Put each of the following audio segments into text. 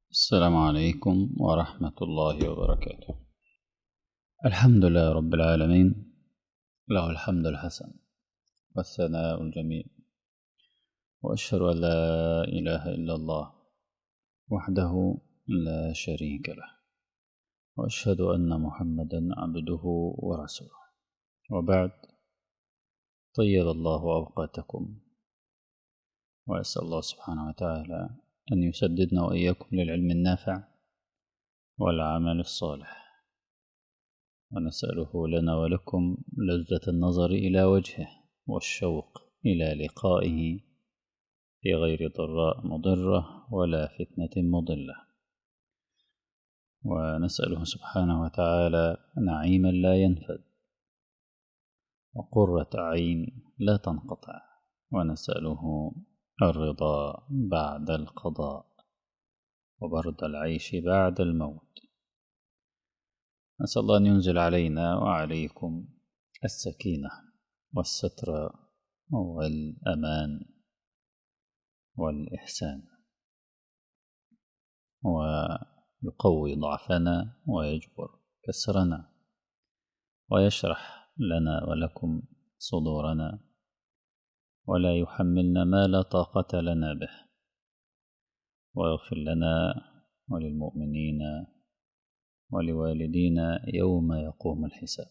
السلام عليكم ورحمة الله وبركاته الحمد لله رب العالمين له الحمد الحسن والثناء الجميل وأشهد أن لا إله إلا الله وحده لا شريك له وأشهد أن محمدا عبده ورسوله وبعد طيب الله أوقاتكم وأسأل الله سبحانه وتعالى أن يسددنا وإياكم للعلم النافع والعمل الصالح ونسأله لنا ولكم لذة النظر إلى وجهه والشوق إلى لقائه في غير ضراء مضرة ولا فتنة مضلة ونسأله سبحانه وتعالى نعيما لا ينفد وقرة عين لا تنقطع ونسأله الرضا بعد القضاء وبرد العيش بعد الموت نسأل الله أن ينزل علينا وعليكم السكينة والستر والأمان والإحسان ويقوي ضعفنا ويجبر كسرنا ويشرح لنا ولكم صدورنا ولا يحملنا ما لا طاقة لنا به ويغفر لنا وللمؤمنين ولوالدينا يوم يقوم الحساب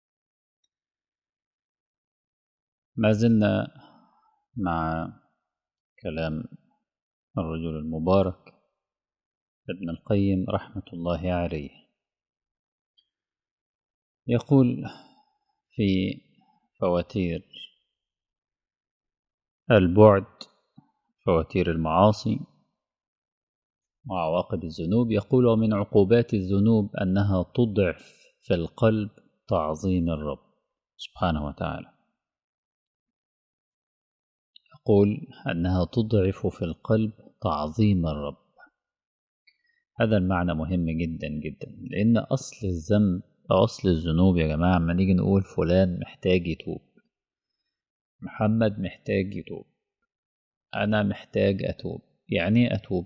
ما زلنا مع كلام الرجل المبارك ابن القيم رحمة الله عليه يقول في فواتير البعد فواتير المعاصي وعواقب الذنوب يقول ومن عقوبات الذنوب أنها تضعف في القلب تعظيم الرب سبحانه وتعالى يقول أنها تضعف في القلب تعظيم الرب هذا المعنى مهم جدا جدا لأن أصل الذنب أو أصل الذنوب يا جماعة لما نيجي نقول فلان محتاج يتوب محمد محتاج يتوب أنا محتاج أتوب يعني أتوب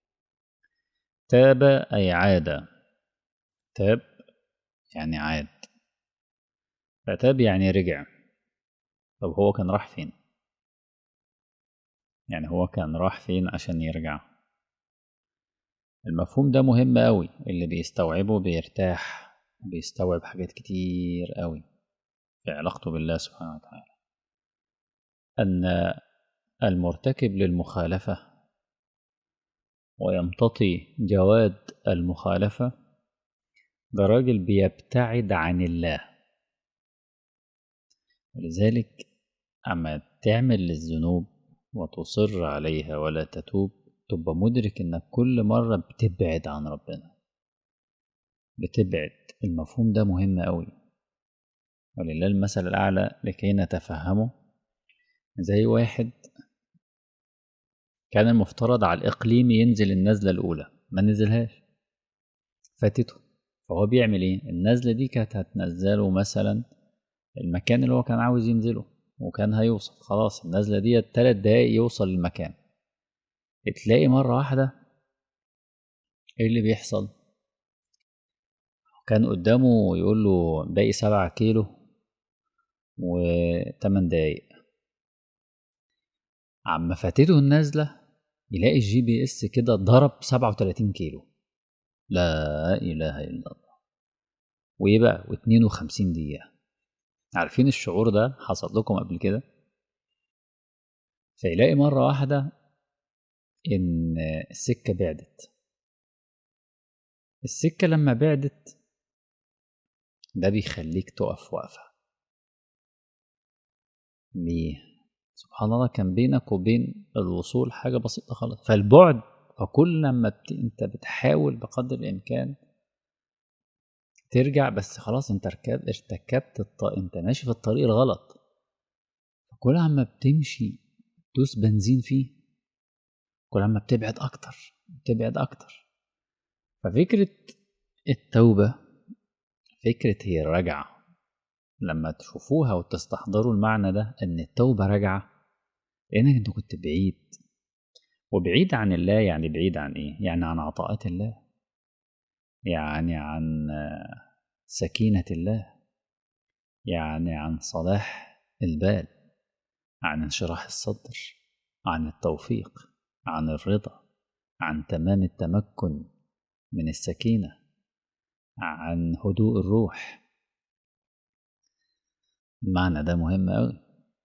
تاب أي عاد تاب يعني عاد فتاب يعني رجع طب هو كان راح فين يعني هو كان راح فين عشان يرجع المفهوم ده مهم قوي اللي بيستوعبه بيرتاح بيستوعب حاجات كتير قوي في علاقته بالله سبحانه وتعالى أن المرتكب للمخالفة ويمتطي جواد المخالفة ده راجل بيبتعد عن الله ولذلك أما تعمل الذنوب وتصر عليها ولا تتوب تبقى مدرك إنك كل مرة بتبعد عن ربنا بتبعد المفهوم ده مهم أوي ولله المثل الأعلى لكي نتفهمه زي واحد كان المفترض على الإقليم ينزل النزلة الأولى ما نزلهاش فاتته فهو بيعمل إيه؟ النزلة دي كانت هتنزله مثلا المكان اللي هو كان عاوز ينزله وكان هيوصل خلاص النزلة دي تلات دقايق يوصل للمكان تلاقي مرة واحدة إيه اللي بيحصل؟ كان قدامه يقول له باقي سبعة كيلو وتمن دقايق عما فاتته النازلة يلاقي الجي بي اس كده ضرب سبعة وتلاتين كيلو لا إله إلا الله وإيه بقى واتنين وخمسين دقيقة عارفين الشعور ده حصل لكم قبل كده فيلاقي مرة واحدة إن السكة بعدت السكة لما بعدت ده بيخليك تقف وقفة ليه؟ سبحان الله كان بينك وبين الوصول حاجة بسيطة خالص فالبعد فكل لما بت... انت بتحاول بقدر الامكان ترجع بس خلاص انت ركب ارتكبت الط... انت ماشي في الطريق الغلط فكل لما بتمشي تدوس بنزين فيه كل لما بتبعد اكتر بتبعد اكتر ففكرة التوبة فكرة هي الرجعة لما تشوفوها وتستحضروا المعنى ده ان التوبة رجعة لانك انت كنت بعيد وبعيد عن الله يعني بعيد عن ايه يعني عن عطاءات الله يعني عن سكينة الله يعني عن صلاح البال عن انشراح الصدر عن التوفيق عن الرضا عن تمام التمكن من السكينة عن هدوء الروح المعنى ده مهم أوي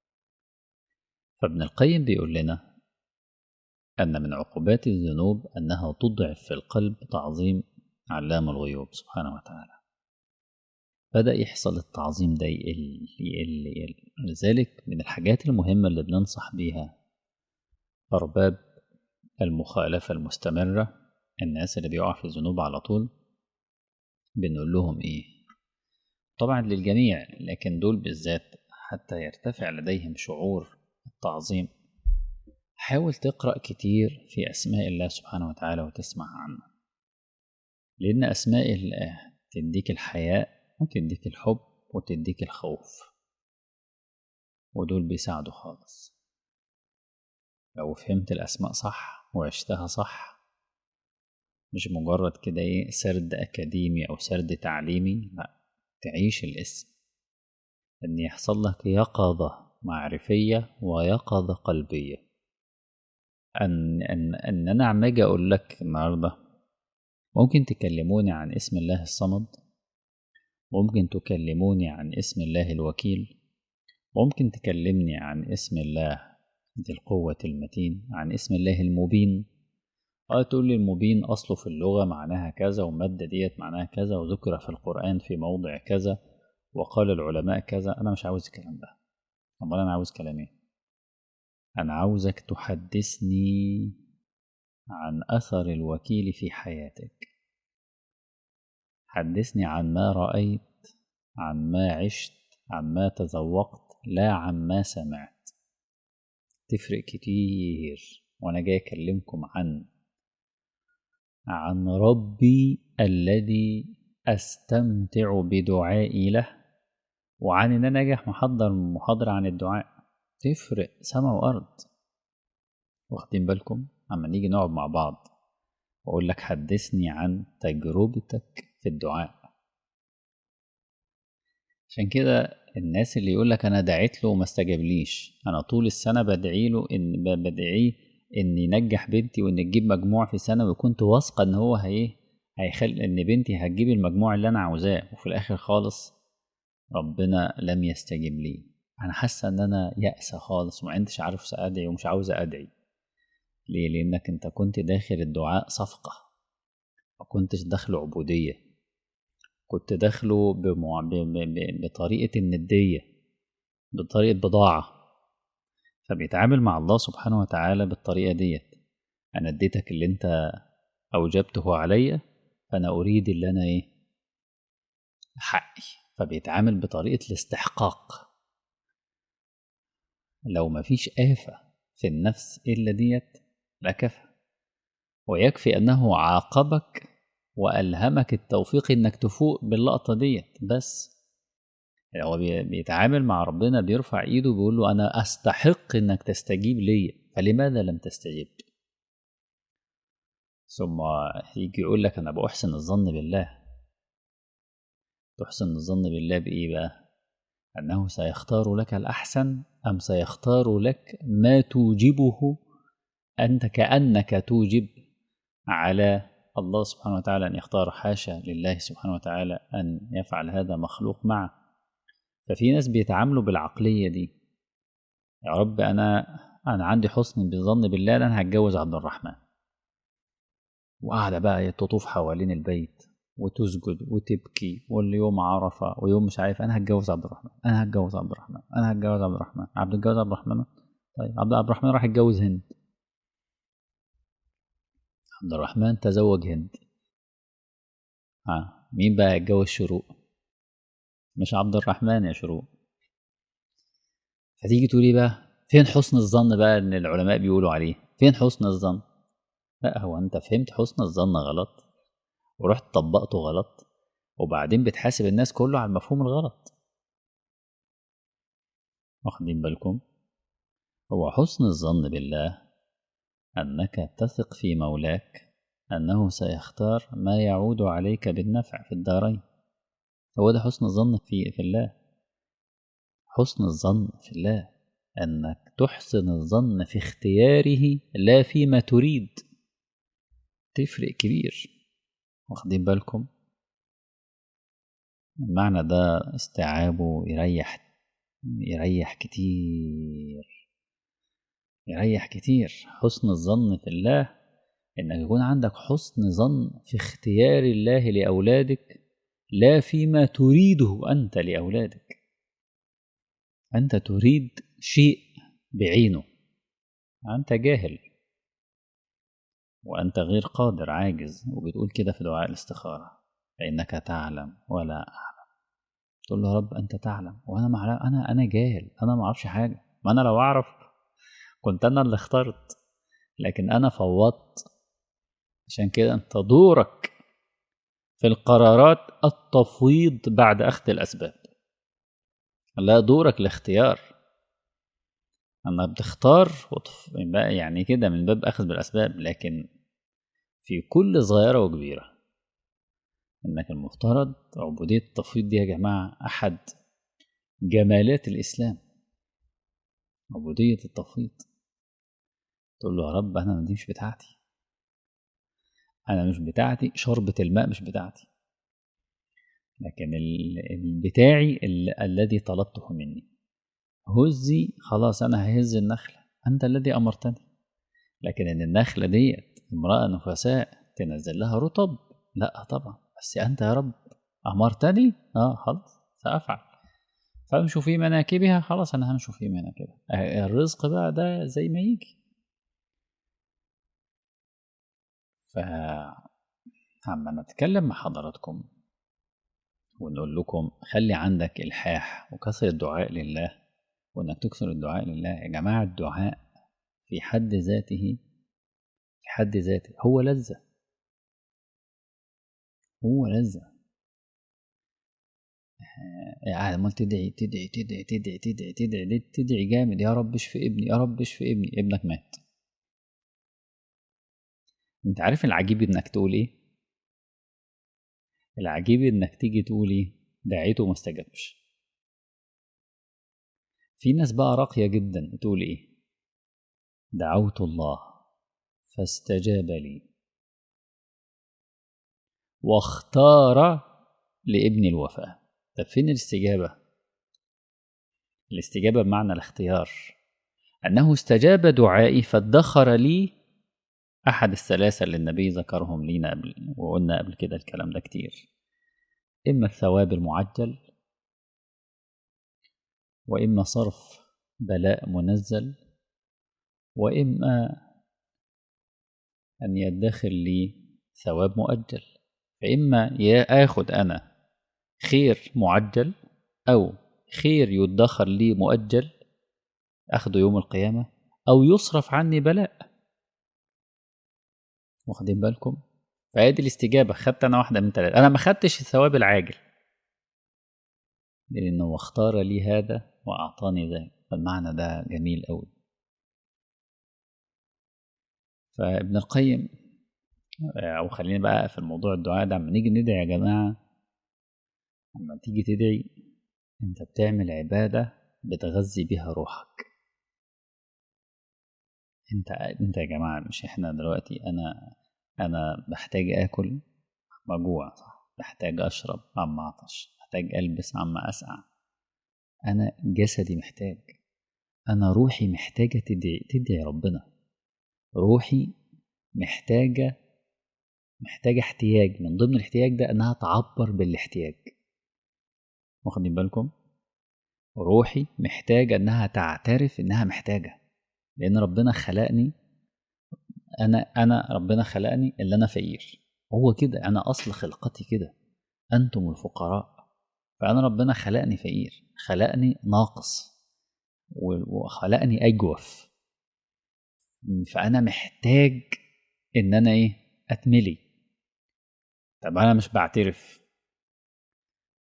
فابن القيم بيقول لنا أن من عقوبات الذنوب أنها تضعف في القلب تعظيم علام الغيوب سبحانه وتعالى بدأ يحصل التعظيم ده يقل يقل يقل لذلك من الحاجات المهمة اللي بننصح بيها أرباب المخالفة المستمرة الناس اللي بيقع في الذنوب على طول بنقول لهم إيه طبعا للجميع لكن دول بالذات حتى يرتفع لديهم شعور التعظيم حاول تقرأ كتير في أسماء الله سبحانه وتعالى وتسمع عنه لأن أسماء الله تديك الحياء وتديك الحب وتديك الخوف ودول بيساعدوا خالص لو فهمت الأسماء صح وعشتها صح مش مجرد كده ايه سرد أكاديمي أو سرد تعليمي لا تعيش الاسم إن يحصل لك يقظة معرفية ويقظة قلبية أن أن أن أنا عم أجي أقول لك النهاردة ممكن تكلموني عن اسم الله الصمد ممكن تكلموني عن اسم الله الوكيل ممكن تكلمني عن اسم الله ذي القوة المتين عن اسم الله المبين اه تقول لي المبين أصله في اللغة معناها كذا والمادة ديت معناها كذا وذكر في القرآن في موضع كذا وقال العلماء كذا أنا مش عاوز الكلام ده أمال أنا عاوز كلام إيه؟ أنا عاوزك تحدثني عن أثر الوكيل في حياتك حدثني عن ما رأيت عن ما عشت عن ما تذوقت لا عن ما سمعت تفرق كتير وأنا جاي أكلمكم عن عن ربي الذي أستمتع بدعائي له وعن إن أنا أجي محضر محاضرة عن الدعاء تفرق سما وأرض واخدين بالكم أما نيجي نقعد مع بعض وأقول لك حدثني عن تجربتك في الدعاء عشان كده الناس اللي يقول لك أنا دعيت له وما استجابليش أنا طول السنة بدعي له إن بدعيه إن ينجح بنتي وإن تجيب مجموع في سنة وكنت واثقة إن هو هي هيخلي إن بنتي هتجيب المجموع اللي أنا عاوزاه وفي الآخر خالص ربنا لم يستجب لي أنا حاسة إن أنا يأسة خالص وما عندش عارف أدعي ومش عاوزة أدعي ليه؟ لأنك أنت كنت داخل الدعاء صفقة ما كنتش داخله عبودية كنت داخله بمع... ب... ب... بطريقة الندية بطريقة بضاعة فبيتعامل مع الله سبحانه وتعالى بالطريقة ديت أنا اديتك اللي أنت أوجبته عليا فأنا أريد اللي أنا إيه حقي فبيتعامل بطريقة الاستحقاق لو مفيش آفة في النفس إلا ديت لكفى ويكفي أنه عاقبك وألهمك التوفيق إنك تفوق باللقطة ديت بس هو بيتعامل مع ربنا بيرفع إيده بيقول له أنا أستحق إنك تستجيب لي فلماذا لم تستجيب ثم يجي يقول لك أنا بأحسن الظن بالله تحسن الظن بالله بإيه بقى أنه سيختار لك الأحسن أم سيختار لك ما توجبه أنت كأنك توجب على الله سبحانه وتعالى أن يختار حاشا لله سبحانه وتعالى أن يفعل هذا مخلوق معه ففي ناس بيتعاملوا بالعقلية دي يا رب أنا أنا عندي حسن بالظن بالله أنا هتجوز عبد الرحمن وقاعدة بقى تطوف حوالين البيت وتسجد وتبكي واليوم عرفة ويوم مش عارف أنا هتجوز عبد الرحمن أنا هتجوز عبد الرحمن أنا هتجوز عبد الرحمن عبد الجوز عبد الرحمن طيب عبد الرحمن راح يتجوز هند عبد الرحمن تزوج هند ها مين بقى يتجوز شروق مش عبد الرحمن يا شروق فتيجي تقولي بقى فين حسن الظن بقى ان العلماء بيقولوا عليه فين حسن الظن لا هو انت فهمت حسن الظن غلط ورحت طبقته غلط وبعدين بتحاسب الناس كله على المفهوم الغلط واخدين بالكم هو حسن الظن بالله أنك تثق في مولاك أنه سيختار ما يعود عليك بالنفع في الدارين هو ده حسن الظن في, في الله حسن الظن في الله أنك تحسن الظن في اختياره لا فيما تريد تفرق كبير واخدين بالكم المعنى ده استيعابه يريح يريح كتير يريح كتير حسن الظن في الله انك يكون عندك حسن ظن في اختيار الله لاولادك لا فيما تريده انت لاولادك انت تريد شيء بعينه انت جاهل وانت غير قادر عاجز وبتقول كده في دعاء الاستخاره فانك تعلم ولا اعلم تقول له يا رب انت تعلم وانا معلم انا انا جاهل انا ما اعرفش حاجه ما انا لو اعرف كنت انا اللي اخترت لكن انا فوضت عشان كده انت دورك في القرارات التفويض بعد اخذ الاسباب لا دورك الاختيار انا بتختار وتف... يعني كده من باب اخذ بالاسباب لكن في كل صغيره وكبيره انك المفترض عبوديه التفويض دي يا جماعه احد جمالات الاسلام عبوديه التفويض تقول له يا رب انا دي مش بتاعتي انا مش بتاعتي شربة الماء مش بتاعتي لكن بتاعي ال... الذي طلبته مني هزي خلاص انا ههز النخلة انت الذي امرتني لكن ان النخلة ديت امرأة نفساء تنزل لها رطب لا طبعا بس انت يا رب امرتني اه خلاص سافعل فامشوا في مناكبها خلاص انا همشوا في مناكبها الرزق بقى ده زي ما يجي ف عما نتكلم مع حضراتكم ونقول لكم خلي عندك الحاح وكثر الدعاء لله وانك تكثر الدعاء لله يا جماعه الدعاء في حد ذاته في حد ذاته هو لذه هو لذه قاعد عمال تدعي تدعي تدعي تدعي تدعي تدعي تدعي جامد يا رب اشفي ابني يا رب اشفي ابني ابنك مات انت عارف العجيب انك تقول ايه العجيب انك تيجي تقول ايه دعيته وما استجابش في ناس بقى راقية جدا تقول ايه دعوت الله فاستجاب لي واختار لابني الوفاة طب فين الاستجابة الاستجابة بمعنى الاختيار أنه استجاب دعائي فادخر لي أحد الثلاثة اللي النبي ذكرهم لينا قبل وقلنا قبل كده الكلام ده كتير إما الثواب المعجل وإما صرف بلاء منزل وإما أن يدخر لي ثواب مؤجل فإما يا آخد أنا خير معجل أو خير يدخر لي مؤجل أخده يوم القيامة أو يصرف عني بلاء واخدين بالكم فهذه الاستجابة خدت أنا واحدة من ثلاثة أنا ما خدتش الثواب العاجل لأنه اختار لي هذا وأعطاني ذاك فالمعنى ده جميل أوي فابن القيم أو خلينا بقى في الموضوع الدعاء ده لما نيجي ندعي يا جماعة لما تيجي تدعي أنت بتعمل عبادة بتغذي بيها روحك انت انت يا جماعه مش احنا دلوقتي انا انا بحتاج اكل مجوع صح بحتاج اشرب عم اعطش محتاج البس عم اسقع انا جسدي محتاج انا روحي محتاجه تدعي تدعي ربنا روحي محتاجه محتاجه احتياج من ضمن الاحتياج ده انها تعبر بالاحتياج واخدين بالكم روحي محتاجه انها تعترف انها محتاجه لان ربنا خلقني انا انا ربنا خلقني اللي انا فقير هو كده انا اصل خلقتي كده انتم الفقراء فانا ربنا خلقني فقير خلقني ناقص وخلقني اجوف فانا محتاج ان انا ايه اتملي طب انا مش بعترف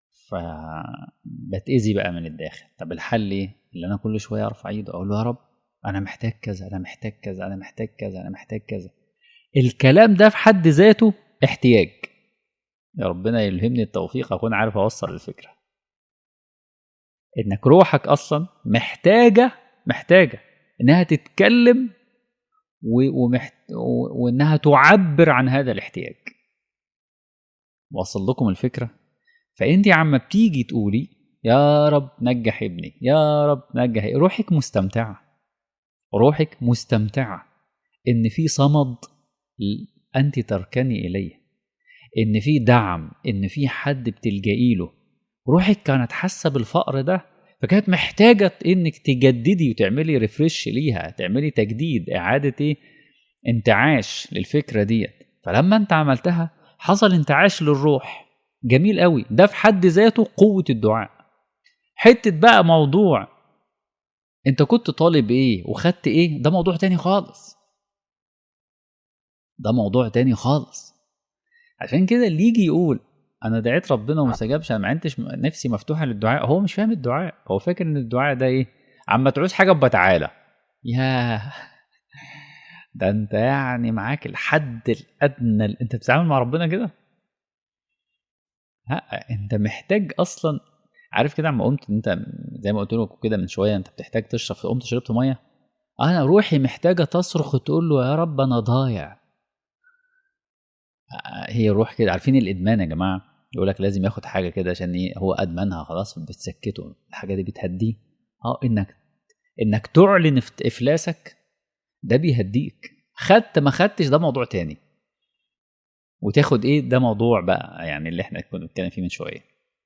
فبتأذي بقى من الداخل طب الحل ايه اللي انا كل شويه ارفع ايدي اقول له يا رب انا محتاج كذا انا محتاج كذا انا محتاج كذا انا محتاج كذا الكلام ده في حد ذاته احتياج يا ربنا يلهمني التوفيق اكون عارف اوصل الفكره انك روحك اصلا محتاجه محتاجه انها تتكلم و- ومحت... و- وانها تعبر عن هذا الاحتياج وصل لكم الفكره فانت عم بتيجي تقولي يا رب نجح ابني يا رب نجح روحك مستمتعه روحك مستمتعه ان في صمد انت تركني اليه ان في دعم ان في حد بتلجئي له روحك كانت حاسه بالفقر ده فكانت محتاجه انك تجددي وتعملي ريفرش ليها تعملي تجديد اعاده ايه انتعاش للفكره ديت فلما انت عملتها حصل انتعاش للروح جميل قوي ده في حد ذاته قوه الدعاء حته بقى موضوع انت كنت طالب ايه وخدت ايه ده موضوع تاني خالص ده موضوع تاني خالص عشان كده اللي يجي يقول انا دعيت ربنا وما استجابش انا ما عندش نفسي مفتوحه للدعاء هو مش فاهم الدعاء هو فاكر ان الدعاء ده ايه عما تعوز حاجه ابقى تعالى يا ده انت يعني معاك الحد الادنى اللي انت بتتعامل مع ربنا كده لا انت محتاج اصلا عارف كده عما قمت انت زي ما قلت لكم كده من شويه انت بتحتاج تشرب قمت شربت ميه انا روحي محتاجه تصرخ تقول له يا رب انا ضايع هي الروح كده عارفين الادمان يا جماعه يقول لك لازم ياخد حاجه كده عشان ايه هو ادمنها خلاص بتسكته الحاجه دي بتهديه اه انك انك تعلن افلاسك ده بيهديك خدت ما خدتش ده موضوع تاني وتاخد ايه ده موضوع بقى يعني اللي احنا كنا بنتكلم فيه من شويه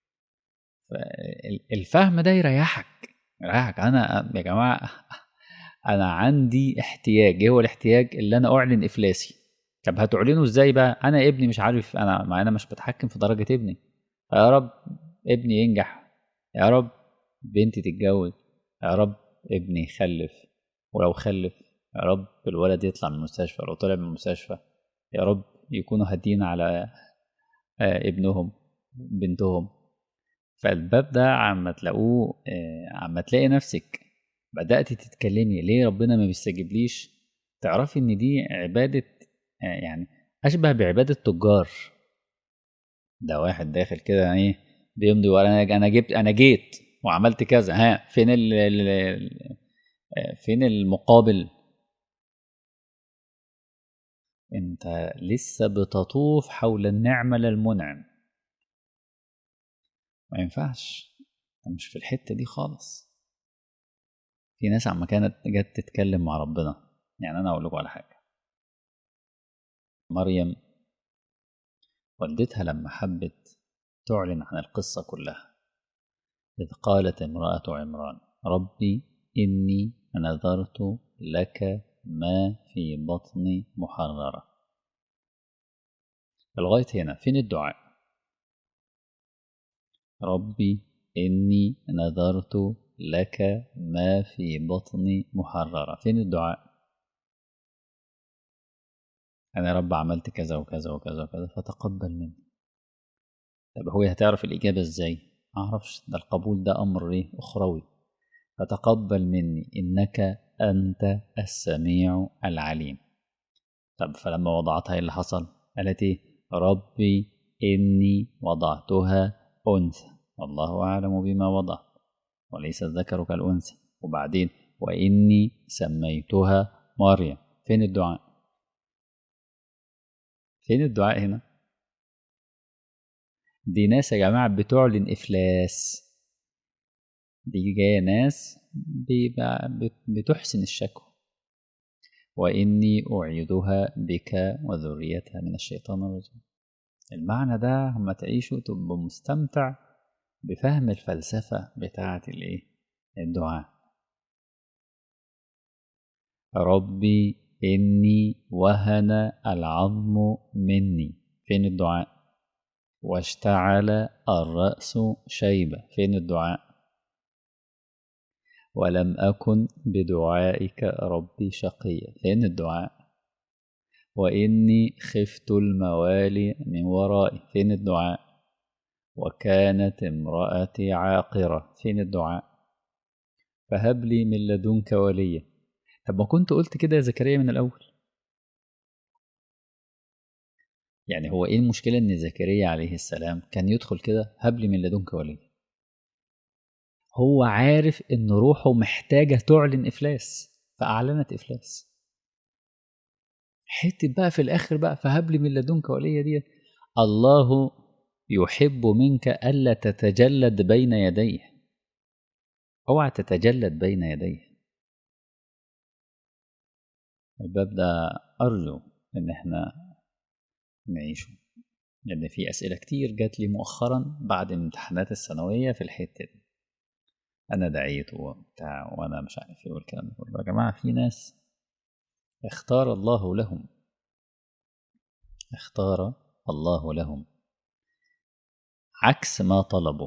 الفهم ده يريحك يريحك انا يا جماعه انا عندي احتياج ايه هو الاحتياج اللي انا اعلن افلاسي طب هتعلنه ازاي بقى انا ابني مش عارف انا ما انا مش بتحكم في درجه ابني يا رب ابني ينجح يا رب بنتي تتجوز يا رب ابني يخلف ولو خلف يا رب الولد يطلع من المستشفى لو طلع من المستشفى يا رب يكونوا هادين على ابنهم بنتهم فالباب ده عما تلاقوه عما تلاقي نفسك بدأت تتكلمي ليه ربنا ما بيستجيبليش تعرفي ان دي عبادة يعني اشبه بعبادة تجار ده واحد داخل كده ايه بيمضي وانا انا جبت انا جيت وعملت كذا ها فين ال فين المقابل انت لسه بتطوف حول النعمة للمنعم ما ينفعش انت مش في الحتة دي خالص في ناس عما كانت جت تتكلم مع ربنا يعني انا اقول لكم على حاجة مريم والدتها لما حبت تعلن عن القصة كلها إذ قالت امرأة عمران ربي إني نذرت لك ما في بطني محررة لغاية هنا فين الدعاء ربي إني نذرت لك ما في بطني محررة فين الدعاء أنا يا رب عملت كذا وكذا وكذا وكذا فتقبل مني طب هو هتعرف الإجابة إزاي معرفش ده القبول ده أمر إيه أخروي فتقبل مني إنك أنت السميع العليم طب فلما وضعتها إيه اللي حصل قالت إيه ربي إني وضعتها أنثى والله أعلم بما وضعت وليس الذكر كالأنثى وبعدين وإني سميتها مريم فين الدعاء فين الدعاء هنا دي ناس يا جماعة بتعلن إفلاس دي جاية ناس بتحسن الشكوى وإني أعيدها بك وذريتها من الشيطان الرجيم المعنى ده هما تعيشوا تبقوا مستمتع بفهم الفلسفة بتاعة الإيه الدعاء ربي إني وهن العظم مني فين الدعاء واشتعل الرأس شيبة فين الدعاء ولم أكن بدعائك ربي شقيا فين الدعاء وإني خفت الموالي من ورائي فين الدعاء وكانت امرأتي عاقرة فين الدعاء فهب لي من لدنك وليا طب ما كنت قلت كده يا زكريا من الأول يعني هو إيه المشكلة إن زكريا عليه السلام كان يدخل كده هب لي من لدنك ولي هو عارف إن روحه محتاجة تعلن إفلاس فأعلنت إفلاس حتة بقى في الآخر بقى فهب لي من لدنك وليا دي الله يحب منك ألا تتجلد بين يديه اوعى تتجلد بين يديه الباب ده أرجو إن إحنا نعيشه لأن في أسئلة كتير جات لي مؤخرا بعد الامتحانات الثانوية في الحتة دي أنا دعيت وبتاع وأنا مش عارف إيه والكلام ده كله يا جماعة في ناس اختار الله لهم اختار الله لهم عكس ما طلبوا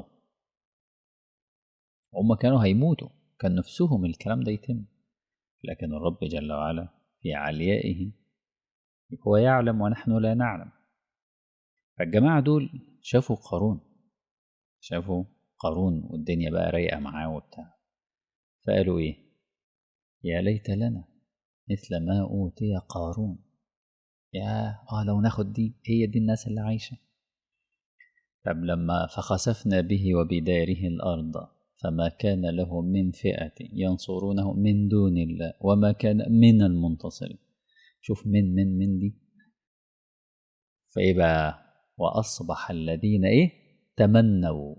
هم كانوا هيموتوا كان نفسهم الكلام ده يتم لكن الرب جل وعلا في عليائه هو يعلم ونحن لا نعلم فالجماعة دول شافوا قارون شافوا قارون والدنيا بقى رايقة معاه وبتاع فقالوا ايه يا ليت لنا مثل ما أوتي قارون يا اه لو ناخد دي هي دي الناس اللي عايشة طب لما فخسفنا به وبداره الأرض فما كان له من فئة ينصرونه من دون الله وما كان من المنتصرين شوف من من من دي فإيه بقى وأصبح الذين إيه تمنوا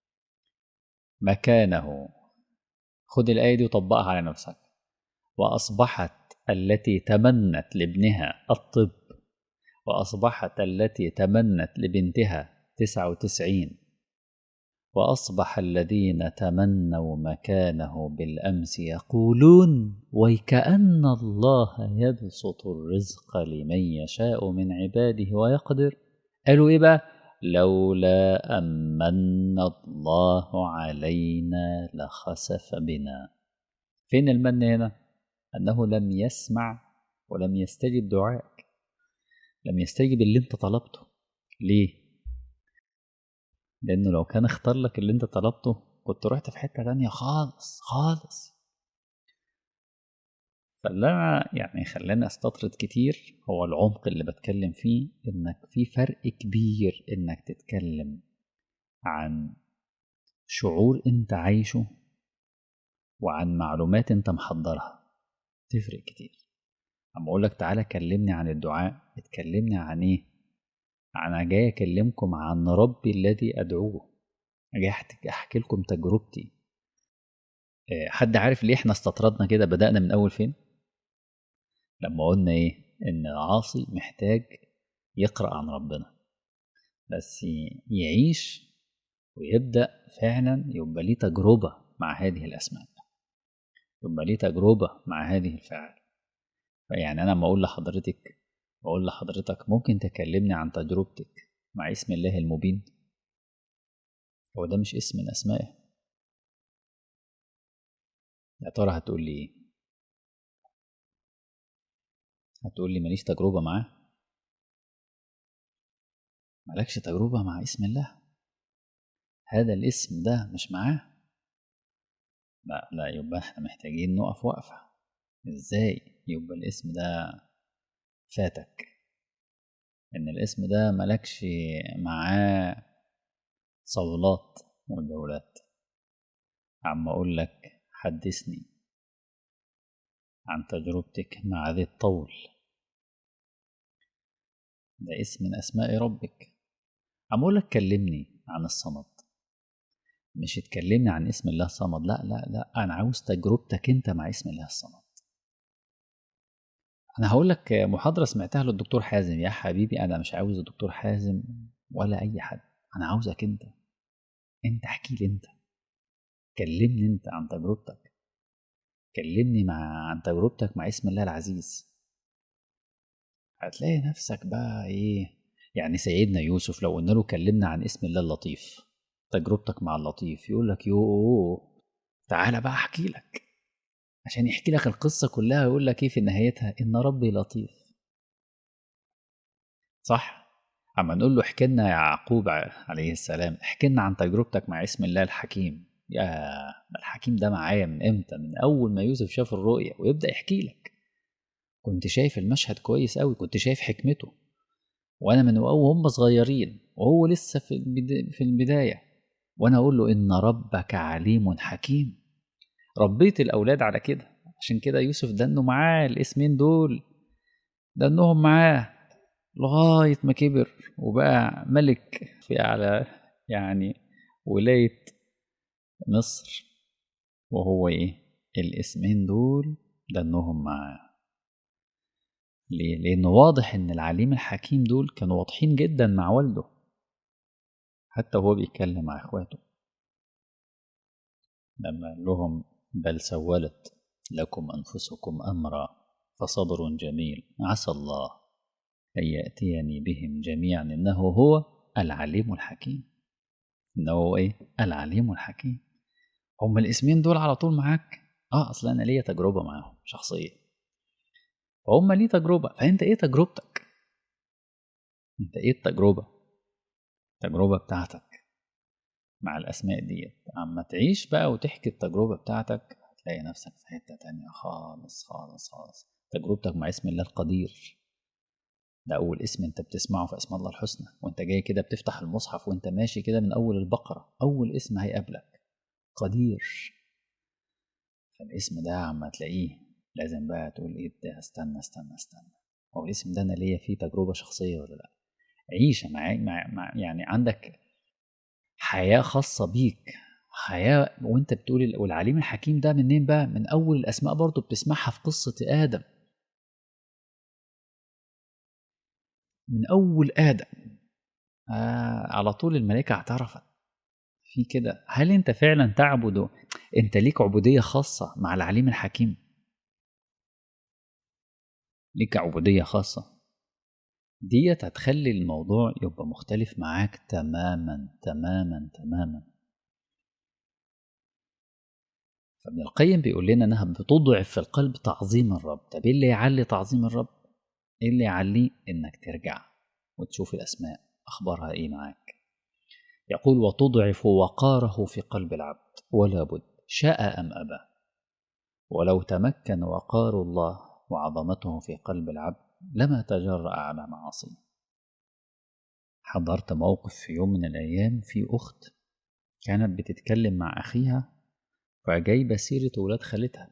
مكانه خد الآية دي وطبقها على نفسك وأصبحت التي تمنت لابنها الطب وأصبحت التي تمنت لبنتها تسعة وتسعين وأصبح الذين تمنوا مكانه بالأمس يقولون ويكأن الله يبسط الرزق لمن يشاء من عباده ويقدر قالوا إيه بقى لولا أمن الله علينا لخسف بنا فين المن هنا أنه لم يسمع ولم يستجب دعائك لم يستجب اللي انت طلبته ليه لانه لو كان اختار لك اللي انت طلبته كنت رحت في حته تانية خالص خالص فاللي انا يعني خلاني استطرد كتير هو العمق اللي بتكلم فيه انك في فرق كبير انك تتكلم عن شعور انت عايشه وعن معلومات انت محضرها تفرق كتير اما اقول لك تعالى كلمني عن الدعاء اتكلمني عن ايه انا جاي اكلمكم عن ربي الذي ادعوه جاي احكي لكم تجربتي حد عارف ليه احنا استطردنا كده بدأنا من اول فين لما قلنا ايه ان العاصي محتاج يقرأ عن ربنا بس يعيش ويبدأ فعلا يبقى ليه تجربة مع هذه الأسماء يبقى ليه تجربة مع هذه الفعل يعني أنا لما أقول لحضرتك بقول لحضرتك ممكن تكلمني عن تجربتك مع اسم الله المبين هو ده مش اسم من أسمائه يا ترى هتقول لي ايه هتقول لي ماليش تجربة معاه مالكش تجربة مع اسم الله هذا الاسم ده مش معاه لا لا يبقى احنا محتاجين نقف وقفة ازاي يبقى الاسم ده فاتك ان الاسم ده ملكش معاه صولات وجولات عم اقول لك حدثني عن تجربتك مع ذي الطول ده اسم من اسماء ربك عم اقول لك كلمني عن الصمد مش تكلمني عن اسم الله الصمد لا لا لا انا عاوز تجربتك انت مع اسم الله الصمد انا هقول لك محاضره سمعتها للدكتور حازم يا حبيبي انا مش عاوز الدكتور حازم ولا اي حد انا عاوزك انت انت احكي لي انت كلمني انت عن تجربتك كلمني مع عن تجربتك مع اسم الله العزيز هتلاقي نفسك بقى ايه يعني سيدنا يوسف لو قلنا له كلمنا عن اسم الله اللطيف تجربتك مع اللطيف يقول لك يو تعالى بقى احكي لك عشان يحكي لك القصة كلها ويقول لك ايه في نهايتها ان ربي لطيف صح اما نقول له احكي لنا يا يعقوب عليه السلام احكي لنا عن تجربتك مع اسم الله الحكيم يا الحكيم ده معايا من امتى من اول ما يوسف شاف الرؤية ويبدأ يحكي لك كنت شايف المشهد كويس قوي كنت شايف حكمته وانا من وهم صغيرين وهو لسه في في البدايه وانا اقول له ان ربك عليم حكيم ربيت الاولاد على كده عشان كده يوسف ده انه معاه الاسمين دول ده انهم معاه لغايه ما كبر وبقى ملك في على يعني ولايه مصر وهو ايه الاسمين دول ده انهم معاه ليه؟ لأنه واضح إن العليم الحكيم دول كانوا واضحين جدا مع والده حتى وهو بيتكلم مع إخواته لما قال لهم بل سولت لكم أنفسكم أمرا فصبر جميل عسى الله أن يأتيني بهم جميعا إنه هو العليم الحكيم إنه هو إيه؟ العليم الحكيم هم الاسمين دول على طول معاك اه اصل انا ليا تجربه معاهم شخصيه فهم ليه تجربة فأنت إيه تجربتك؟ أنت إيه التجربة؟ التجربة بتاعتك مع الأسماء ديت أما تعيش بقى وتحكي التجربة بتاعتك هتلاقي نفسك في حتة تانية خالص خالص خالص تجربتك مع اسم الله القدير ده أول اسم أنت بتسمعه في أسماء الله الحسنى وأنت جاي كده بتفتح المصحف وأنت ماشي كده من أول البقرة أول اسم هيقابلك قدير فالاسم ده عما تلاقيه لازم بقى تقول ايه ده استنى استنى استنى هو الاسم ده انا ليا فيه تجربه شخصيه ولا لا عيش مع, مع, مع يعني عندك حياه خاصه بيك حياه وانت بتقول والعليم الحكيم ده منين بقى من اول الاسماء برضو بتسمعها في قصه ادم من اول ادم آه على طول الملائكه اعترفت في كده هل انت فعلا تعبد انت ليك عبوديه خاصه مع العليم الحكيم ليك عبودية خاصة ديت هتخلي الموضوع يبقى مختلف معاك تماما تماما تماما فابن القيم بيقول لنا انها بتضعف في القلب تعظيم الرب طب ايه اللي يعلي تعظيم الرب ايه اللي يعليه انك ترجع وتشوف الاسماء اخبارها ايه معاك يقول وتضعف وقاره في قلب العبد ولا بد شاء ام ابى ولو تمكن وقار الله وعظمته في قلب العبد لما تجرأ على معاصيه حضرت موقف في يوم من الأيام في أخت كانت بتتكلم مع أخيها فجايبة سيرة ولاد خالتها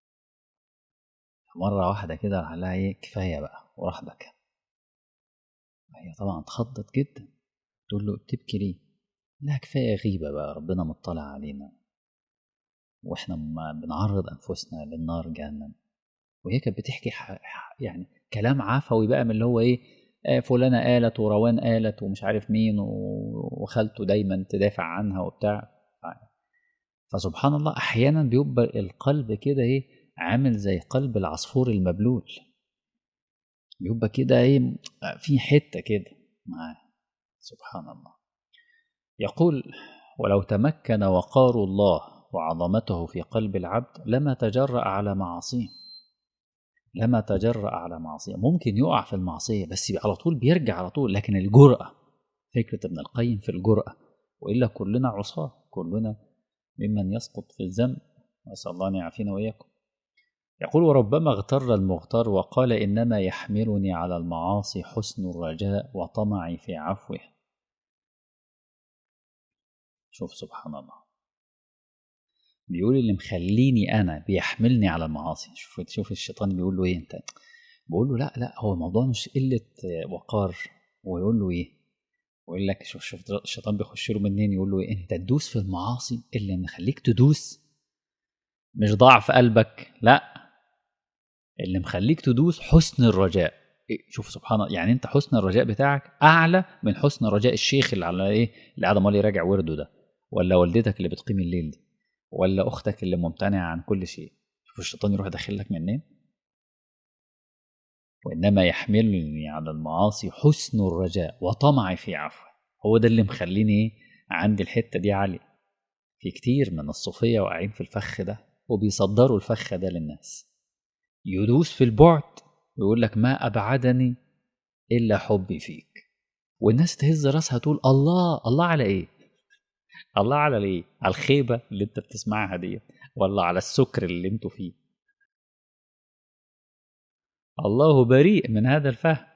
مرة واحدة كده راح لها إيه كفاية بقى وراح بكى هي طبعا اتخضت جدا تقول له بتبكي ليه؟ لا كفاية غيبة بقى ربنا مطلع علينا واحنا بنعرض أنفسنا للنار جهنم وهي كانت بتحكي يعني كلام عفوي بقى من اللي هو ايه آه فلانة قالت وروان قالت ومش عارف مين وخالته دايما تدافع عنها وبتاع فسبحان الله احيانا بيبقى القلب كده ايه عامل زي قلب العصفور المبلول بيبقى كده ايه في حته كده معاه سبحان الله يقول ولو تمكن وقار الله وعظمته في قلب العبد لما تجرأ على معاصيه لما تجرأ على معصية ممكن يقع في المعصية بس على طول بيرجع على طول لكن الجرأة فكرة ابن القيم في الجرأة وإلا كلنا عصاة كلنا ممن يسقط في الذنب نسأل الله أن يعافينا وإياكم يقول وربما اغتر المغتر وقال إنما يحملني على المعاصي حسن الرجاء وطمعي في عفوه شوف سبحان الله بيقول اللي مخليني انا بيحملني على المعاصي شوف شوف الشيطان بيقول له ايه انت بقول له لا لا هو الموضوع مش قله وقار ويقول له ايه ويقول لك شوف شوف الشيطان بيخش له منين يقول له إيه؟ انت تدوس في المعاصي اللي مخليك تدوس مش ضعف قلبك لا اللي مخليك تدوس حسن الرجاء إيه شوف سبحان الله يعني انت حسن الرجاء بتاعك اعلى من حسن رجاء الشيخ اللي على ايه اللي قاعد امال يراجع ورده ده ولا والدتك اللي بتقيم الليل دي ولا اختك اللي ممتنعه عن كل شيء شوف الشيطان يروح داخل لك منين وانما يحملني على المعاصي حسن الرجاء وطمعي في عفو هو ده اللي مخليني عندي الحته دي عاليه في كتير من الصوفيه واقعين في الفخ ده وبيصدروا الفخ ده للناس يدوس في البعد ويقول لك ما ابعدني الا حبي فيك والناس تهز راسها تقول الله الله على ايه الله على ليه على الخيبة اللي انت بتسمعها دي ولا على السكر اللي انتوا فيه الله بريء من هذا الفهم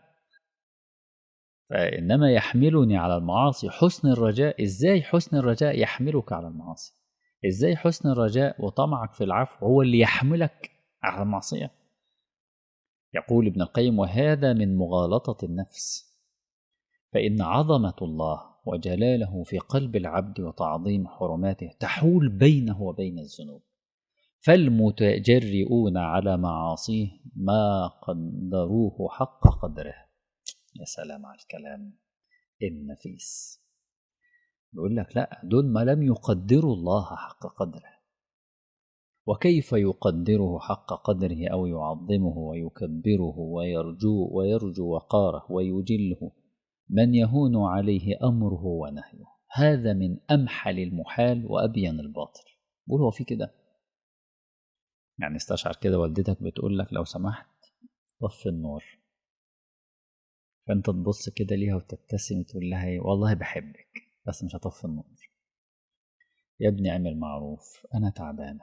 فإنما يحملني على المعاصي حسن الرجاء إزاي حسن الرجاء يحملك على المعاصي إزاي حسن الرجاء وطمعك في العفو هو اللي يحملك على المعصية يقول ابن القيم وهذا من مغالطة النفس فإن عظمة الله وجلاله في قلب العبد وتعظيم حرماته تحول بينه وبين الذنوب فالمتجرئون على معاصيه ما قدروه حق قدره يا سلام على الكلام النفيس بيقول لك لا دول ما لم يقدروا الله حق قدره وكيف يقدره حق قدره أو يعظمه ويكبره ويرجو ويرجو وقاره ويجله من يهون عليه أمره ونهيه هذا من أمحل المحال وأبين الباطل بقول هو في كده يعني استشعر كده والدتك بتقول لك لو سمحت طفي النور فانت تبص كده ليها وتبتسم وتقول لها ايه والله بحبك بس مش هطفي النور يا ابني اعمل معروف انا تعبانه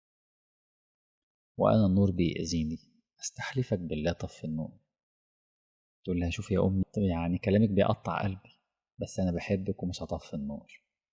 وانا النور بيأذيني استحلفك بالله طفي النور تقول لها شوف يا امي يعني كلامك بيقطع قلبي بس انا بحبك ومش هطفي النور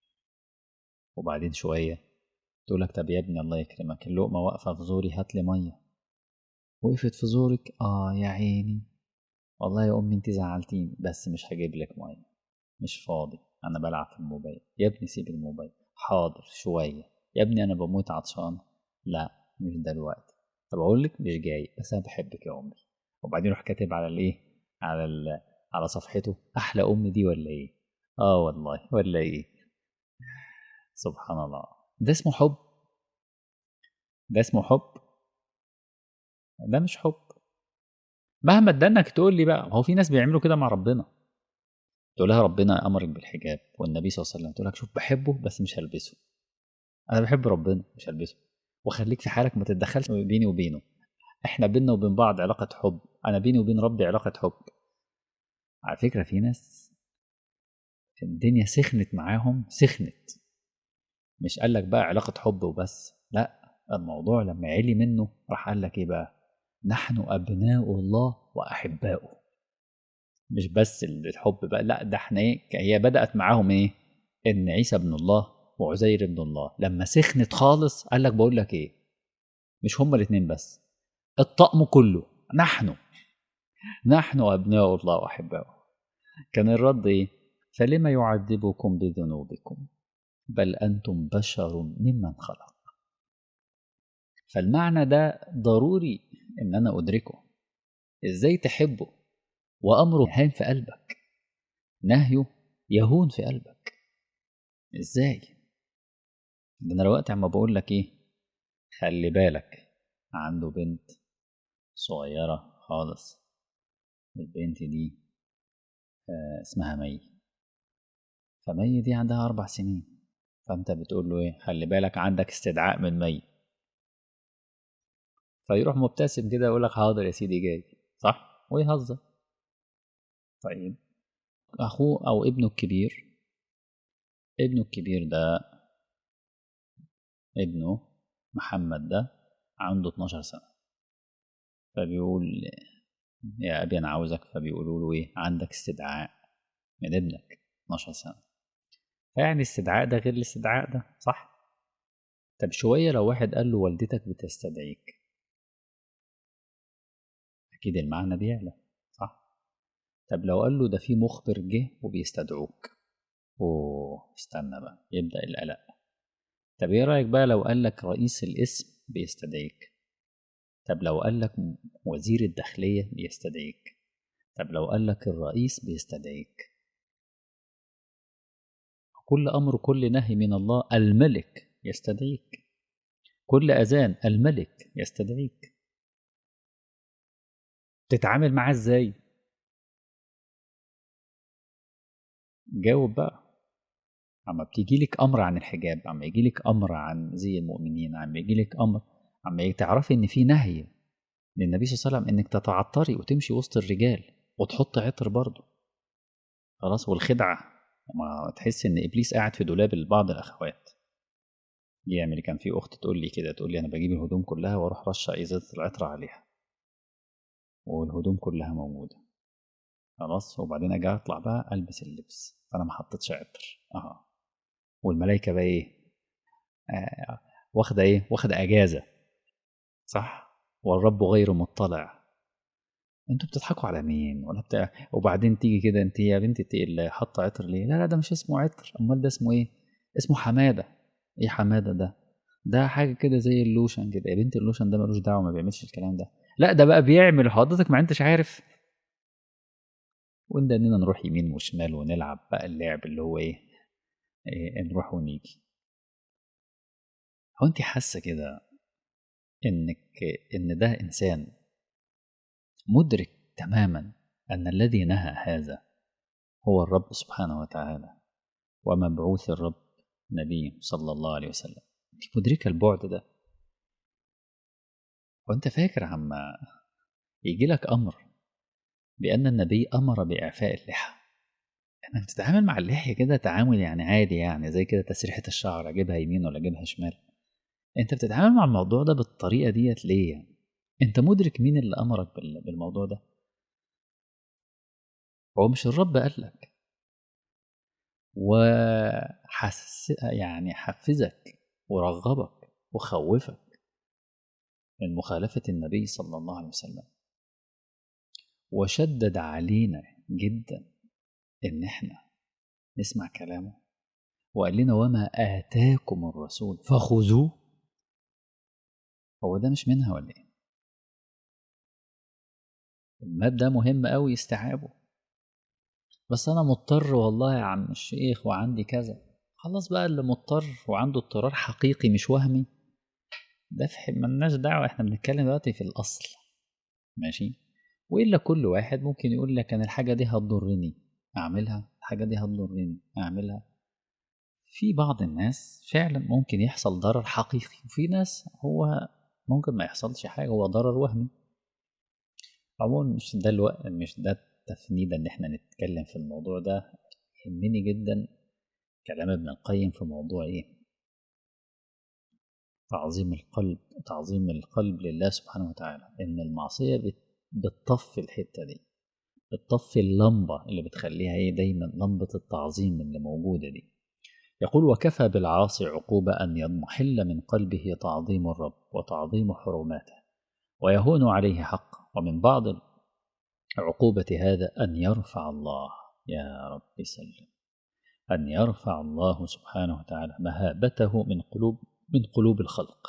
وبعدين شويه تقول لك طب يا ابني الله يكرمك اللقمه واقفه في زوري هات لي ميه وقفت في زورك اه يا عيني والله يا امي انت زعلتيني بس مش هجيب لك ميه مش فاضي انا بلعب في الموبايل يا ابني سيب الموبايل حاضر شويه يا ابني انا بموت عطشان لا مش دلوقتي طب اقول لك مش جاي بس انا بحبك يا امي وبعدين يروح كاتب على الايه على ال... على صفحته احلى ام دي ولا ايه اه والله ولا ايه سبحان الله ده اسمه حب ده اسمه حب ده مش حب مهما ادانك تقول لي بقى هو في ناس بيعملوا كده مع ربنا تقول لها ربنا امرك بالحجاب والنبي صلى الله عليه وسلم تقول لك شوف بحبه بس مش هلبسه انا بحب ربنا مش هلبسه وخليك في حالك ما تتدخلش بيني وبينه احنا بينا وبين بعض علاقة حب انا بيني وبين ربي علاقة حب على فكرة في ناس الدنيا سخنت معاهم سخنت مش قال لك بقى علاقة حب وبس لا الموضوع لما علي منه راح قال لك ايه بقى نحن ابناء الله واحباؤه مش بس الحب بقى لا ده احنا ايه هي بدات معاهم ايه ان عيسى ابن الله وعزير ابن الله لما سخنت خالص قال لك بقول لك ايه مش هما الاثنين بس الطقم كله نحن نحن ابناء الله واحباؤه كان الرد ايه فلما يعذبكم بذنوبكم بل انتم بشر ممن خلق فالمعنى ده ضروري ان انا ادركه ازاي تحبه وامره هان في قلبك نهيه يهون في قلبك ازاي ده انا دلوقتي عم بقول لك ايه خلي بالك عنده بنت صغيرة خالص البنت دي آه اسمها مي فمي دي عندها أربع سنين فأنت بتقول له إيه خلي بالك عندك استدعاء من مي فيروح مبتسم كده يقول لك حاضر يا سيدي جاي صح ويهزر طيب اخوه او ابنه الكبير ابنه الكبير ده ابنه محمد ده عنده 12 سنة فبيقول يا أبي أنا عاوزك فبيقولوا له إيه عندك استدعاء من ابنك 12 سنة فيعني الاستدعاء ده غير الاستدعاء ده صح طب شوية لو واحد قال له والدتك بتستدعيك أكيد المعنى بيعلى صح طب لو قال له ده في مخبر جه وبيستدعوك أوه استنى بقى يبدأ القلق طب إيه رأيك بقى لو قال لك رئيس القسم بيستدعيك طب لو قال لك وزير الداخلية بيستدعيك طب لو قال لك الرئيس بيستدعيك كل أمر كل نهي من الله الملك يستدعيك كل أذان الملك يستدعيك تتعامل معاه ازاي جاوب بقى اما بتيجي لك امر عن الحجاب اما يجي لك امر عن زي المؤمنين اما يجي لك امر اما تعرفي ان في نهي للنبي صلى الله عليه وسلم انك تتعطري وتمشي وسط الرجال وتحط عطر برضه خلاص والخدعه ما تحس ان ابليس قاعد في دولاب بعض الاخوات يعمل كان في اخت تقول لي كده تقول لي انا بجيب الهدوم كلها واروح رشه ازازه العطر عليها والهدوم كلها موجوده خلاص وبعدين اجي اطلع بقى البس اللبس فانا ما حطيتش عطر اه والملائكه بقى ايه آه واخده ايه واخده اجازه صح والرب غير مطلع انتوا بتضحكوا على مين ولا بتاع وبعدين تيجي كده انت يا بنتي انت اللي حاطه عطر ليه لا لا ده مش اسمه عطر امال ده اسمه ايه اسمه حماده ايه حماده ده ده حاجه كده زي اللوشن كده يا بنتي اللوشن ده ملوش دعوه ما بيعملش الكلام ده لا ده بقى بيعمل حضرتك ما انتش عارف وده اننا نروح يمين وشمال ونلعب بقى اللعب اللي هو ايه, إيه نروح ونيجي هو انت حاسه كده انك ان ده انسان مدرك تماما ان الذي نهى هذا هو الرب سبحانه وتعالى ومبعوث الرب نبي صلى الله عليه وسلم انت مدركه البعد ده وانت فاكر عما يجي لك امر بان النبي امر باعفاء اللحى انك تتعامل مع اللحيه كده تعامل يعني عادي يعني زي كده تسريحه الشعر اجيبها يمين ولا اجيبها شمال انت بتتعامل مع الموضوع ده بالطريقه ديت ليه يعني انت مدرك مين اللي امرك بالموضوع ده هو مش الرب قال لك وحس يعني حفزك ورغبك وخوفك من مخالفة النبي صلى الله عليه وسلم وشدد علينا جدا ان احنا نسمع كلامه وقال لنا وما آتاكم الرسول فخذوه هو ده مش منها ولا ايه الماب ده مهم قوي استيعابه بس انا مضطر والله يا عم الشيخ وعندي كذا خلاص بقى اللي مضطر وعنده اضطرار حقيقي مش وهمي ده في ملناش دعوة احنا بنتكلم دلوقتي في الأصل ماشي وإلا كل واحد ممكن يقول لك أنا الحاجة دي هتضرني أعملها الحاجة دي هتضرني أعملها في بعض الناس فعلا ممكن يحصل ضرر حقيقي وفي ناس هو ممكن ما يحصلش حاجة هو ضرر وهمي عموما مش ده الوقت مش ده التفنيد ان احنا نتكلم في الموضوع ده يهمني جدا كلام ابن القيم في موضوع ايه تعظيم القلب تعظيم القلب لله سبحانه وتعالى ان المعصية بتطفي الحتة دي بتطفي اللمبة اللي بتخليها ايه دايما لمبة التعظيم اللي موجودة دي يقول وكفى بالعاصي عقوبة أن يضمحل من قلبه تعظيم الرب وتعظيم حرماته ويهون عليه حق ومن بعض عقوبة هذا أن يرفع الله يا رب سلم أن يرفع الله سبحانه وتعالى مهابته من قلوب من قلوب الخلق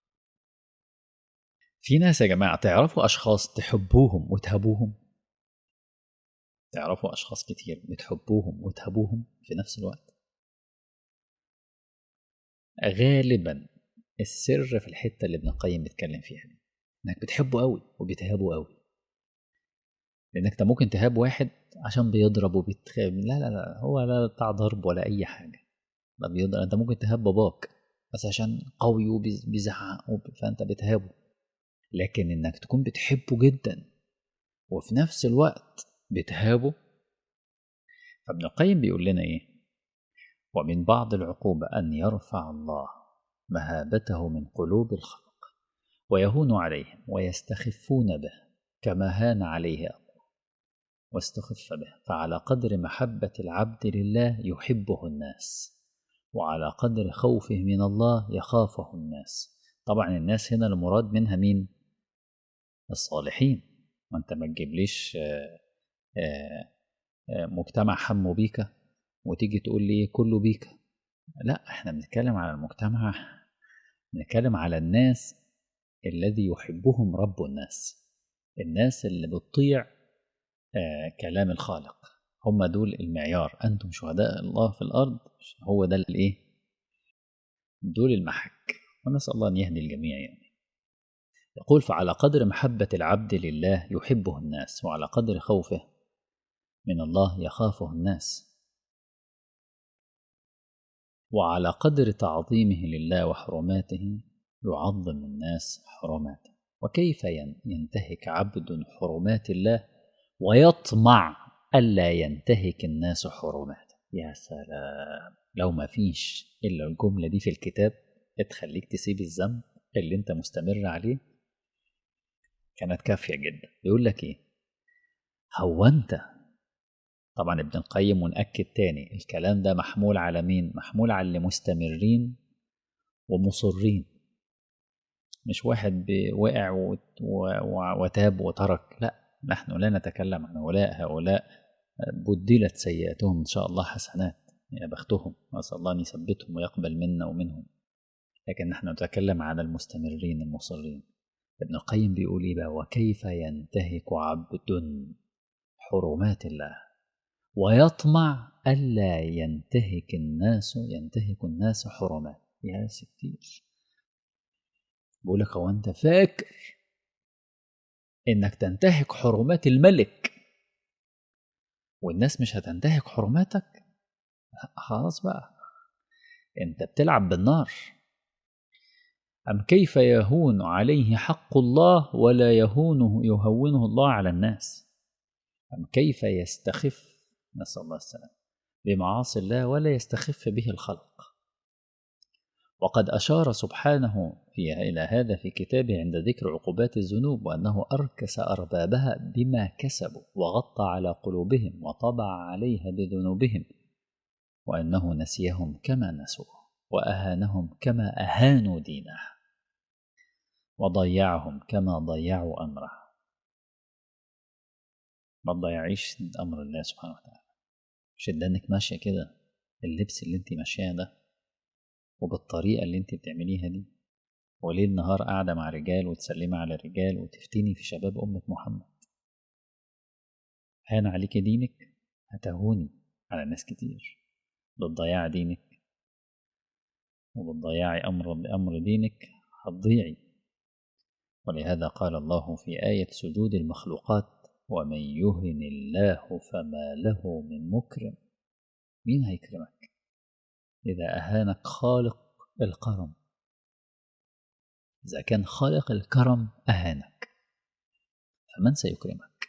في ناس يا جماعة تعرفوا أشخاص تحبوهم وتهبوهم تعرفوا أشخاص كتير بتحبوهم وتهبوهم في نفس الوقت غالبا السر في الحتة اللي ابن القيم بيتكلم فيها دي انك بتحبه قوي وبتهابه قوي لانك انت ممكن تهاب واحد عشان بيضرب وبيتخاب لا لا لا هو لا بتاع ضرب ولا اي حاجه لا بيضرب انت ممكن تهاب باباك بس عشان قوي وبيزعق فانت بتهابه لكن انك تكون بتحبه جدا وفي نفس الوقت بتهابه فابن القيم بيقول لنا ايه ومن بعض العقوبة أن يرفع الله مهابته من قلوب الخلق ويهون عليهم ويستخفون به كما هان عليه أبوه واستخف به فعلى قدر محبة العبد لله يحبه الناس وعلى قدر خوفه من الله يخافه الناس طبعا الناس هنا المراد منها مين الصالحين وانت ما تجيبليش مجتمع حمو بيك وتيجي تقول لي كله بيك لا احنا بنتكلم على المجتمع بنتكلم على الناس الذي يحبهم رب الناس الناس اللي بتطيع آه كلام الخالق هم دول المعيار انتم شهداء الله في الارض هو ده الايه دول المحك ونسال الله ان يهدي الجميع يعني يقول فعلى قدر محبه العبد لله يحبه الناس وعلى قدر خوفه من الله يخافه الناس وعلى قدر تعظيمه لله وحرماته يعظم الناس حرماته وكيف ينتهك عبد حرمات الله ويطمع ألا ينتهك الناس حرماته يا سلام لو ما فيش إلا الجملة دي في الكتاب تخليك تسيب الذنب اللي انت مستمر عليه كانت كافية جدا يقول لك ايه هو انت طبعا ابن القيم ونأكد تاني الكلام ده محمول على مين محمول على اللي مستمرين ومصرين مش واحد وقع وتاب وترك لا نحن لا نتكلم عن هؤلاء هؤلاء بدلت سيئاتهم إن شاء الله حسنات يا بختهم نسأل الله أن يثبتهم ويقبل منا ومنهم لكن نحن نتكلم عن المستمرين المصرين ابن القيم بيقول إيه بقى وكيف ينتهك عبد حرمات الله ويطمع ألا ينتهك الناس ينتهك الناس حرمات يا ستير بقول لك هو أنت فاكر إنك تنتهك حرمات الملك والناس مش هتنتهك حرماتك خلاص بقى انت بتلعب بالنار أم كيف يهون عليه حق الله ولا يهونه يهونه الله على الناس أم كيف يستخف نسأل الله السلام بمعاصي الله ولا يستخف به الخلق وقد أشار سبحانه في إلى هذا في كتابه عند ذكر عقوبات الذنوب وأنه أركس أربابها بما كسبوا وغطى على قلوبهم وطبع عليها بذنوبهم وأنه نسيهم كما نسوه وأهانهم كما أهانوا دينه وضيعهم كما ضيعوا أمره ما تضيعيش أمر الله سبحانه وتعالى مش إنك ماشية كده اللبس اللي انت ماشياه ده وبالطريقة اللي انت بتعمليها دي وليل نهار قاعدة مع رجال وتسلمي على رجال وتفتني في شباب أمة محمد هان عليك دينك هتهوني على ناس كتير بتضيع دينك وبتضيعي أمر بأمر دينك هتضيعي ولهذا قال الله في آية سجود المخلوقات ومن يهن الله فما له من مكرم مين هيكرمك إذا أهانك خالق الكرم إذا كان خالق الكرم أهانك فمن سيكرمك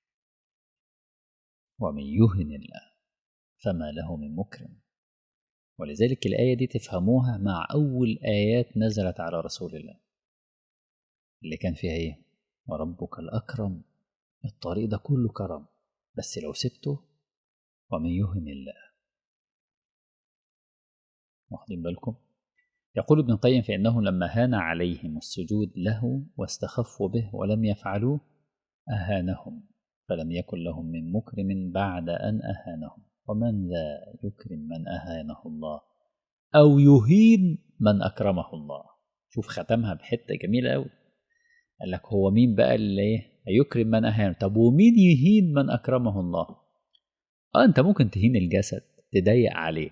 ومن يهن الله فما له من مكرم ولذلك الآية دي تفهموها مع أول آيات نزلت على رسول الله اللي كان فيها إيه وربك الأكرم الطريق ده كله كرم بس لو سبته ومن يهن الله واخدين بالكم يقول ابن القيم فإنه لما هان عليهم السجود له واستخفوا به ولم يفعلوه أهانهم فلم يكن لهم من مكرم بعد أن أهانهم ومن لا يكرم من أهانه الله أو يهين من أكرمه الله شوف ختمها بحتة جميلة أوي قال لك هو مين بقى اللي يكرم من أهانه طب ومين يهين من أكرمه الله آه أنت ممكن تهين الجسد تضيق عليه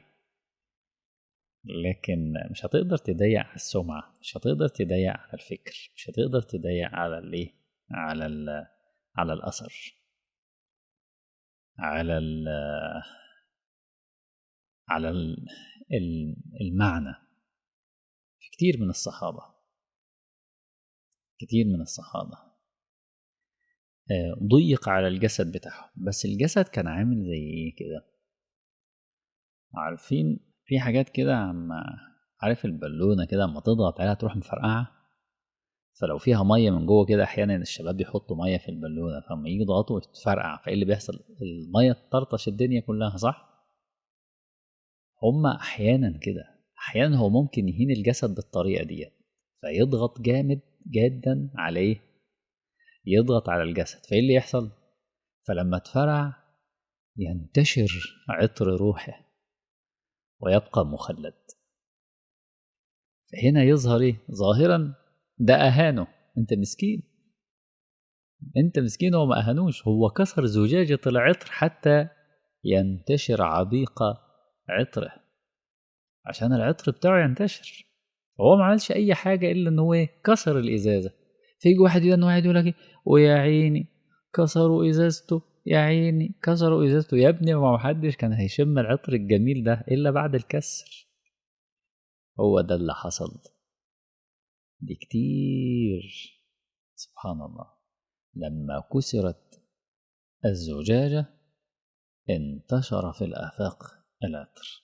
لكن مش هتقدر تضيق على السمعة مش هتقدر تضيق على الفكر مش هتقدر تضيق على الايه على ال على الأثر على ال على ال المعنى في كتير من الصحابة كتير من الصحابة ضيق على الجسد بتاعهم بس الجسد كان عامل زي ايه كده عارفين في حاجات كده عم عارف البالونه كده اما تضغط عليها تروح مفرقعه فلو فيها ميه من جوه كده احيانا الشباب بيحطوا ميه في البالونه فلما يجي يضغطوا تفرقع فايه اللي بيحصل الميه تطرطش الدنيا كلها صح هما احيانا كده احيانا هو ممكن يهين الجسد بالطريقه ديت فيضغط جامد جدا عليه يضغط على الجسد فايه اللي يحصل فلما تفرع ينتشر عطر روحه ويبقى مخلد فهنا يظهر ايه ظاهرا ده اهانه انت مسكين انت مسكين هو ما اهانوش هو كسر زجاجة العطر حتى ينتشر عبيق عطره عشان العطر بتاعه ينتشر هو ما عملش اي حاجة الا ان هو كسر الازازة فيجي واحد يقول واحد يقول لك ويا عيني كسروا ازازته يا عيني كسروا ازازته يا ابني ما حدش كان هيشم العطر الجميل ده الا بعد الكسر هو ده اللي حصل دي كتير سبحان الله لما كسرت الزجاجة انتشر في الآفاق العطر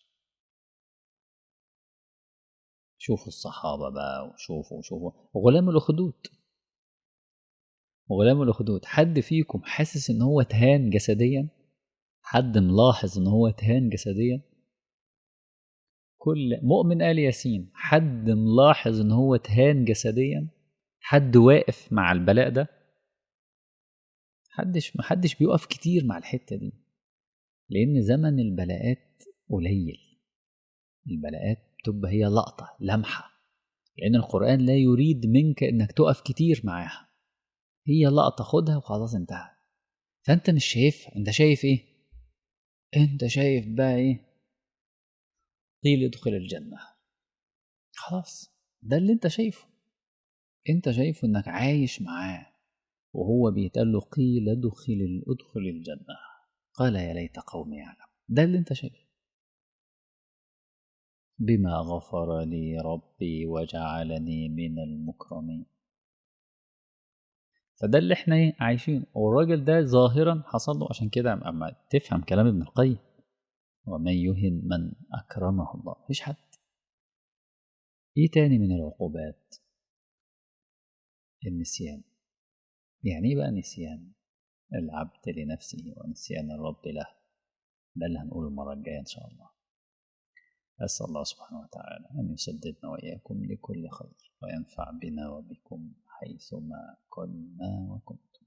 شوفوا الصحابة بقى وشوفوا وشوفوا غلام الأخدود غلام الأخدود حد فيكم حاسس إن هو تهان جسديا حد ملاحظ إن هو تهان جسديا كل مؤمن آل ياسين حد ملاحظ إن هو تهان جسديا حد واقف مع البلاء ده محدش محدش بيقف كتير مع الحتة دي لأن زمن البلاءات قليل البلاءات تبقى هي لقطة لمحة لأن القرآن لا يريد منك إنك تقف كتير معاها هي لقطة خدها وخلاص انتهى فأنت مش شايفها أنت شايف إيه؟ أنت شايف بقى إيه؟ قيل ادخل الجنة خلاص ده اللي أنت شايفه أنت شايفه إنك عايش معاه وهو بيتقال له قيل ادخل ادخل الجنة قال يا ليت قومي يعلم ده اللي أنت شايفه بما غفر لي ربي وجعلني من المكرمين فده اللي احنا ايه عايشين والراجل ده ظاهرا حصل له عشان كده اما تفهم كلام ابن القيم ومن يهن من اكرمه الله مفيش حد ايه تاني من العقوبات النسيان يعني ايه بقى نسيان العبد لنفسه ونسيان الرب له ده اللي هنقوله المرة الجاية إن شاء الله أسأل الله سبحانه وتعالى أن يسددنا وإياكم لكل خير وينفع بنا وبكم حيثما كنا وكنتم